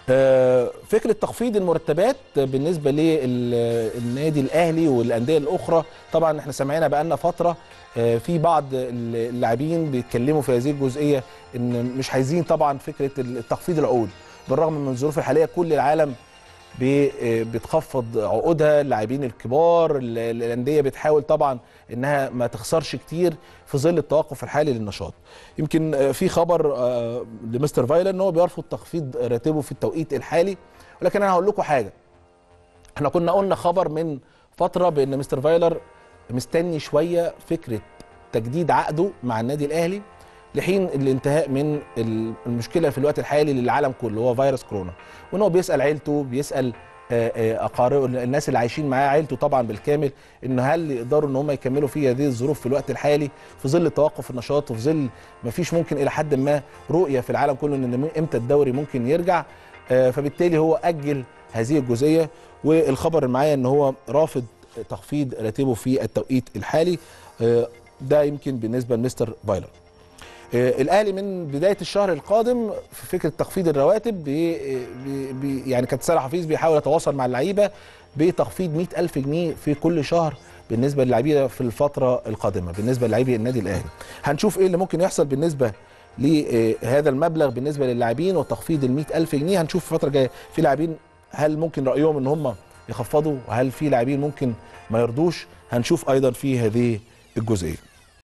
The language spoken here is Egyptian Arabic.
آه، فكره تخفيض المرتبات بالنسبه للنادي الاهلي والانديه الاخرى طبعا احنا سمعنا بقالنا فتره آه، في بعض اللاعبين بيتكلموا في هذه الجزئيه ان مش عايزين طبعا فكره تخفيض العقود بالرغم من الظروف الحاليه كل العالم بي- آه، بتخفض عقودها اللاعبين الكبار ال- الانديه بتحاول طبعا انها ما تخسرش كتير في ظل التوقف الحالي للنشاط يمكن آه، في خبر آه، لمستر فايلر ان هو بيرفض تخفيض راتبه في التوقيت الحالي ولكن انا هقول لكم حاجه احنا كنا قلنا خبر من فتره بان مستر فايلر مستني شويه فكره تجديد عقده مع النادي الاهلي لحين الانتهاء من المشكله في الوقت الحالي للعالم كله هو فيروس كورونا وان هو بيسال عيلته بيسال آه، آه، اقاربه الناس اللي عايشين معاه عيلته طبعا بالكامل ان هل يقدروا ان هم يكملوا في هذه الظروف في الوقت الحالي في ظل توقف النشاط وفي ظل ما فيش ممكن الى حد ما رؤيه في العالم كله ان امتى الدوري ممكن يرجع آه، فبالتالي هو اجل هذه الجزئيه والخبر اللي معايا ان هو رافض تخفيض راتبه في التوقيت الحالي آه، ده يمكن بالنسبه لمستر فايلر آه، الاهلي من بدايه الشهر القادم في فكره تخفيض الرواتب بي بي بي يعني كابتن سامح حفيظ بيحاول يتواصل مع اللعيبه بتخفيض 100000 جنيه في كل شهر بالنسبه للعيبه في الفتره القادمه بالنسبه للاعبي النادي الاهلي هنشوف ايه اللي ممكن يحصل بالنسبه لهذا المبلغ بالنسبه للاعبين وتخفيض ال 100000 جنيه هنشوف في الفتره الجايه في لاعبين هل ممكن رايهم ان هم يخفضوا وهل في لاعبين ممكن ما يرضوش هنشوف ايضا في هذه الجزئيه